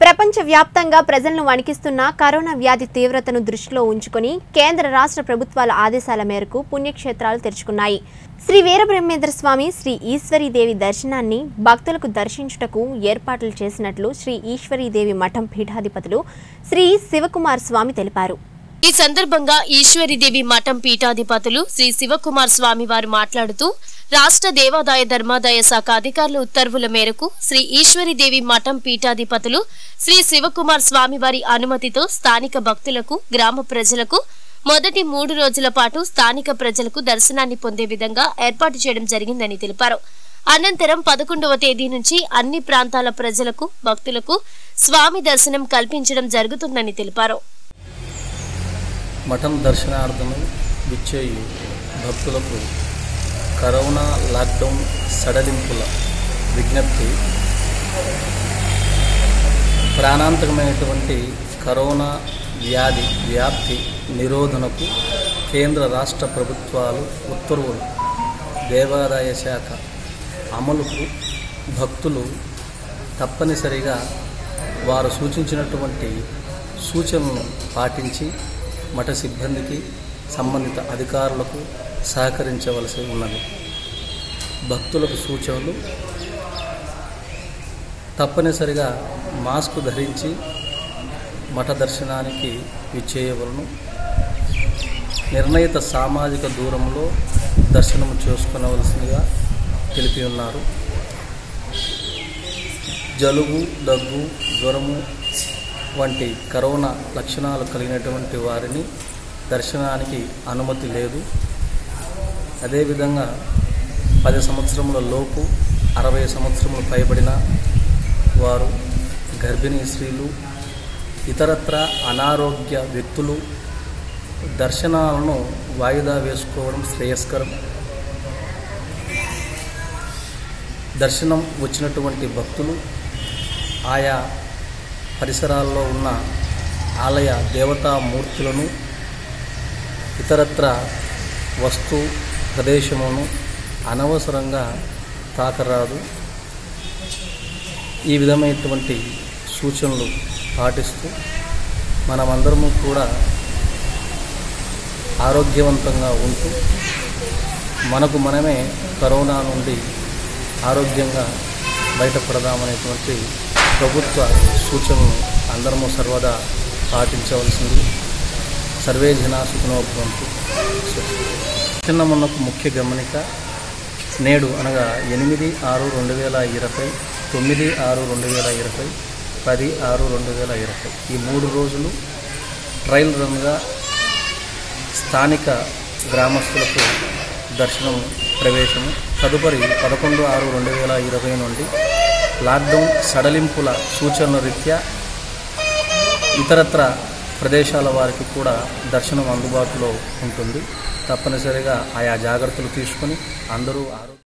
ప్రపంచ వ్యాప్తంగా ప్రజలను వణికిస్తున్న కరోనా వ్యాధి తీవ్రతను దృష్టిలో ఉంచుకొని కేంద్ర రాష్ట్ర ప్రభుత్వాల ఆదేశాల మేరకు పుణ్యక్షేత్రాలు తెరుచుకున్నాయి శ్రీ వీరబ్రహ్మేంద్ర స్వామి శ్రీ ఈశ్వరీదేవి దర్శనాన్ని భక్తులకు దర్శించుటకు ఏర్పాట్లు చేసినట్లు శ్రీ ఈశ్వరీదేవి మఠం పీఠాధిపతులు శ్రీ శివకుమార్ స్వామి తెలిపారు ఈ సందర్భంగా ఈశ్వరీదేవి మఠం పీఠాధిపతులు శ్రీ శివకుమార్ స్వామి వారు మాట్లాడుతూ రాష్ట్ర దేవాదాయ ధర్మాదాయ శాఖ అధికారుల ఉత్తర్వుల మేరకు శ్రీ ఈశ్వరీదేవి మఠం పీఠాధిపతులు శ్రీ శివకుమార్ స్వామి వారి అనుమతితో స్థానిక భక్తులకు గ్రామ ప్రజలకు మొదటి మూడు రోజుల పాటు స్థానిక ప్రజలకు దర్శనాన్ని పొందే విధంగా ఏర్పాటు చేయడం జరిగిందని తెలిపారు అనంతరం పదకొండవ తేదీ నుంచి అన్ని ప్రాంతాల ప్రజలకు భక్తులకు స్వామి దర్శనం కల్పించడం జరుగుతుందని తెలిపారు మఠం దర్శనార్థము విచ్చేయు భక్తులకు కరోనా లాక్డౌన్ సడలింపుల విజ్ఞప్తి ప్రాణాంతకమైనటువంటి కరోనా వ్యాధి వ్యాప్తి నిరోధనకు కేంద్ర రాష్ట్ర ప్రభుత్వాలు ఉత్తర్వులు దేవాదాయ శాఖ అమలుకు భక్తులు తప్పనిసరిగా వారు సూచించినటువంటి సూచనలను పాటించి మఠ సిబ్బందికి సంబంధిత అధికారులకు సహకరించవలసి ఉన్నది భక్తులకు సూచనలు తప్పనిసరిగా మాస్క్ ధరించి మఠ దర్శనానికి విచ్చేయవలను నిర్ణయిత సామాజిక దూరంలో దర్శనం చేసుకునవలసిందిగా తెలిపి ఉన్నారు జలుబు దగ్గు జ్వరము వంటి కరోనా లక్షణాలు కలిగినటువంటి వారిని దర్శనానికి అనుమతి లేదు అదేవిధంగా పది సంవత్సరముల లోపు అరవై సంవత్సరములు పైబడిన వారు గర్భిణీ స్త్రీలు ఇతరత్ర అనారోగ్య వ్యక్తులు దర్శనాలను వాయిదా వేసుకోవడం శ్రేయస్కరం దర్శనం వచ్చినటువంటి భక్తులు ఆయా పరిసరాల్లో ఉన్న ఆలయ దేవతామూర్తులను ఇతరత్ర వస్తు ప్రదేశమును అనవసరంగా తాకరాదు ఈ విధమైనటువంటి సూచనలు పాటిస్తూ మనమందరము కూడా ఆరోగ్యవంతంగా ఉంటూ మనకు మనమే కరోనా నుండి ఆరోగ్యంగా బయటపడదామనేటువంటి ప్రభుత్వ సూచనలు అందరము సర్వదా పాటించవలసింది సర్వే జనా సుఖనోభవంతు చిన్నమున్నకు ముఖ్య గమనిక నేడు అనగా ఎనిమిది ఆరు రెండు వేల ఇరవై తొమ్మిది ఆరు రెండు వేల ఇరవై పది ఆరు రెండు వేల ఇరవై ఈ మూడు రోజులు ట్రయల్ రన్గా స్థానిక గ్రామస్తులకు దర్శనం ప్రవేశము తదుపరి పదకొండు ఆరు రెండు వేల ఇరవై నుండి లాక్డౌన్ సడలింపుల సూచనల రీత్యా ఇతరత్ర ప్రదేశాల వారికి కూడా దర్శనం అందుబాటులో ఉంటుంది తప్పనిసరిగా ఆయా జాగ్రత్తలు తీసుకొని అందరూ ఆరోగ్య